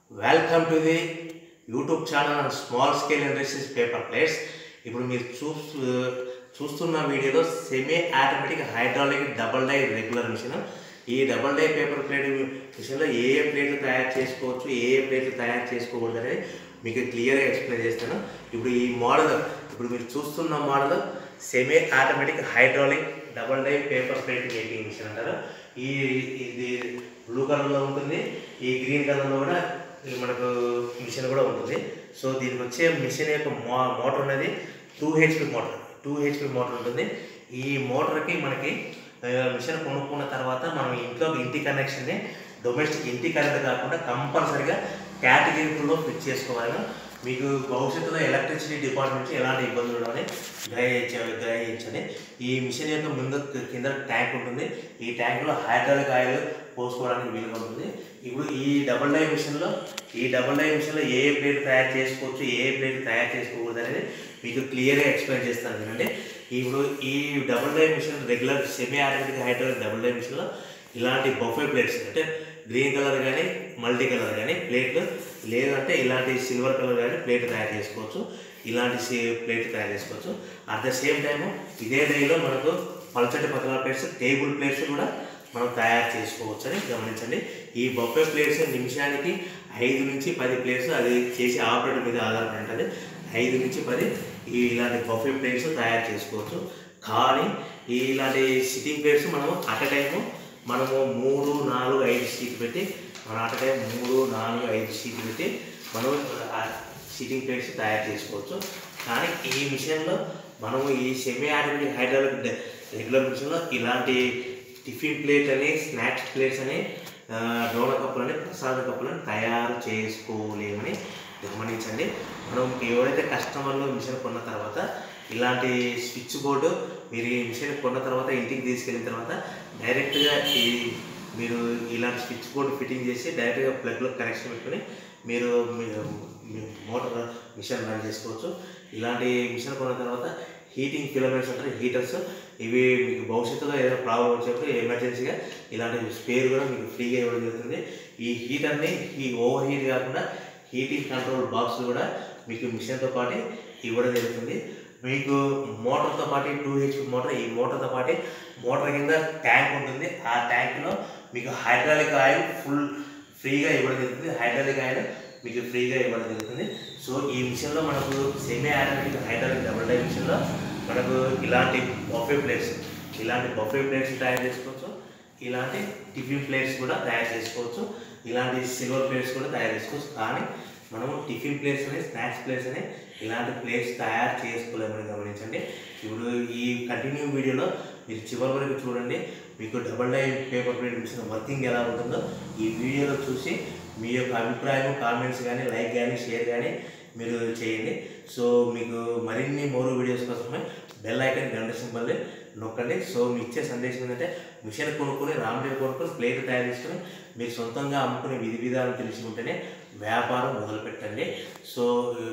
welcome to the YouTube channel small scale industries paper plates ఇప్పుడు మీరు చూస్తూ చూస్తున్న వీడియోలో semi automatic hydraulic double die regular machine ఈ డబల్ డై పేపర్ ప్లేట్ మిషన్లో ఏ ఏ ప్లేట్లు తయారు చేసుకోవచ్చు ఏ ఏ ప్లేట్లు తయారు చేసుకోకూడదు అనేది మీకు క్లియర్గా ఎక్స్ప్లెయిన్ చేస్తాను ఇప్పుడు ఈ మోడల్ ఇప్పుడు మీరు చూస్తున్న model semi automatic hydraulic double die paper plate making machine అంటారు ఈ ఇది బ్లూ కలర్లో ఉంటుంది ఈ గ్రీన్ కలర్లో కూడా ఇది మనకు మిషన్ కూడా ఉంటుంది సో దీనికి వచ్చే మిషన్ యొక్క మో మోటార్ అనేది two HP motor two HP motor ఉంటుంది ఈ మోటార్కి మనకి ఆ, మిషన్ కొనుక్కున్న తర్వాత మనం ఇంట్లో ఇంటి కనెక్షన్ని డొమెస్టిక్ ఇంటి కరెంట్ కాకుండా కంపల్సరిగా కేటగిరీలో ఫిట్ చేసుకోవాలి మీకు భవిష్యత్తులో ఎలక్ట్రిసిటీ డిపార్ట్మెంట్ నుంచి ఎలాంటి ఇబ్బందులు ఉండవని గ్రహించ గ్రహించండి ఈ మిషన్ యొక్క ముందు కింద ట్యాంక్ ఉంటుంది ఈ ట్యాంక్లో హైడ్రాలిక్ ఆయిల్ పోసుకోవడానికి వీలుగా ఉంటుంది ఇప్పుడు ఈ డబుల్ డై మిషన్లో ఈ డబుల్ డై మిషన్లో ఏ ఏ ప్లేట్ తయారు చేసుకోవచ్చు ఏ ఏ ప్లేట్ తయారు చేసుకోకూడదు అనేది మీకు క్లియర్గా ఎక్స్ప్లెయిన్ చేస్తాను ఎందుకంటే ఇప్పుడు ఈ double die machine regular semi automatic hydraulic double die మిషన్లో ఇలాంటి బఫే ప్లేట్స్ అంటే గ్రీన్ కలర్ కానీ మల్టీ కలర్ కానీ ప్లేట్లు లేదంటే ఇలాంటి సిల్వర్ కలర్ కానీ ప్లేట్ తయారు చేసుకోవచ్చు ఇలాంటి సే- ప్లేట్ తయారు చేసుకోవచ్చు అట్ ద సేమ్ టైము ఇదే డైలో మనకు పల్చటి పతలా ప్లేట్స్ టేబుల్ ప్లేట్స్ కూడా మనం తయారు చేసుకోవచ్చు అని గమనించండి ఈ బొఫే ప్లేట్స్ నిమిషానికి ఐదు నుంచి పది ప్లేట్స్ అది చేసే ఆపరేటర్ మీద ఆధారపడి ఉంటుంది ఐదు నుంచి పది ఈ ఇలాంటి బఫే ప్లేట్స్ తయారు చేసుకోవచ్చు కానీ ఈ ఇలాంటి సిట్టింగ్ ప్లేట్స్ మనము అట్ టైము మనము మూడు నాలుగు ఐదు సీట్లు పెట్టి మన అట్ టైం మూడు నాలుగు ఐదు సీట్లు పెట్టి మనం సిట్టింగ్ ప్లేట్స్ తయారు చేసుకోవచ్చు కానీ ఈ మిషన్లో మనము ఈ సెమీ ఆటోమేటిక్ హైడ్రాలిక్ రెగ్యులర్ మిషన్లో ఇలాంటి టిఫిన్ ప్లేట్ అని స్నాక్స్ ప్లేట్స్ అని ఆ, డోన కప్పులని ప్రసాద కప్పులని తయారు చేసుకోలేమని గమనించండి మనం ఎవరైతే కస్టమర్లు మిషన్ కొన్న తర్వాత ఇలాంటి స్విచ్ బోర్డు మీరు ఈ మిషన్ కొన్న తర్వాత ఇంటికి తీసుకెళ్ళిన తర్వాత డైరెక్ట్గా ఈ మీరు ఇలాంటి స్విచ్ బోర్డు ఫిట్టింగ్ చేసి డైరెక్ట్గా ప్లగ్లో కనెక్షన్ పెట్టుకొని మీరు మీ- మీ మోటార్ మిషన్ రన్ చేసుకోవచ్చు ఇలాంటి మిషన్ కొన్న తర్వాత హీటింగ్ ఫిలమెంట్స్ అంటారు హీటర్స్ ఇవి మీకు భవిష్యత్తులో ఏదైనా ప్రాబ్లం వచ్చినప్పుడు ఎమర్జెన్సీగా ఇలాంటి స్పేర్ కూడా మీకు ఫ్రీగా ఇవ్వడం జరుగుతుంది ఈ హీటర్ని ఈ ఓవర్ హీట్ కాకుండా హీటింగ్ కంట్రోల్ బాక్స్ కూడా మీకు మిషన్తో పాటు ఇవ్వడం జరుగుతుంది మీకు మోటార్తో పాటు టూ హెచ్పి మోటార్ ఈ మోటార్తో పాటు మోటార్ కింద ట్యాంక్ ఉంటుంది ఆ ట్యాంక్లో మీకు హైడ్రాలిక్ ఆయిల్ ఫుల్ ఫ్రీగా ఇవ్వడం జరుగుతుంది హైడ్రాలిక్ ఆయిల్ మీకు ఫ్రీగా ఇవ్వడం జరుగుతుంది సో ఈ మిషన్లో మనకు semi automatic hydraulic double die మిషన్లో మనకు ఇలాంటి బఫే ప్లేట్స్ ఇలాంటి బఫే ప్లేట్స్ తయారు చేసుకోవచ్చు ఇలాంటి టిఫిన్ ప్లేట్స్ కూడా తయారు చేసుకోవచ్చు ఇలాంటి సిల్వర్ ప్లేట్స్ కూడా తయారు చేసుకోవచ్చు కానీ మనము టిఫిన్ ప్లేట్స్ అని స్నాక్స్ ప్లేట్స్ అని ఇలాంటి ప్లేట్స్ తయారు చేసుకోలేమని గమనించండి ఇప్పుడు ఈ కంటిన్యూ వీడియోలో మీరు చివరి వరకు చూడండి మీకు double die paper plate machine working ఎలా ఉంటుందో ఈ వీడియోలో చూసి మీ యొక్క అభిప్రాయం కామెంట్స్ కానీ లైక్ కానీ షేర్ కానీ మీరు చేయండి సో మీకు మరిన్ని మోరు వీడియోస్ కోసమే బెల్ ఐకన్ గంట సింబల్ నొక్కండి సో మీ ఇచ్చే సందేశం ఏంటంటే మిషన్ కొనుక్కొని రామ్డేవ్ కొనుక్కొని ప్లేట్ తయారు చేసుకొని మీరు సొంతంగా అమ్ముకునే విధి విధానం తెలిసి ఉంటేనే వ్యాపారం మొదలు పెట్టండి సో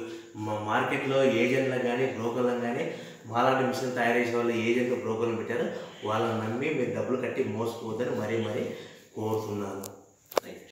మా మార్కెట్లో ఏజెంట్లకు కానీ బ్రోకర్లకు కానీ మాలాంటి మిషన్ తయారు చేసే వాళ్ళు ఏజెంట్ బ్రోకర్లు పెట్టారు వాళ్ళని నమ్మి మీరు డబ్బులు కట్టి మోసపోవద్దని మరీ మరీ కోరుతున్నాను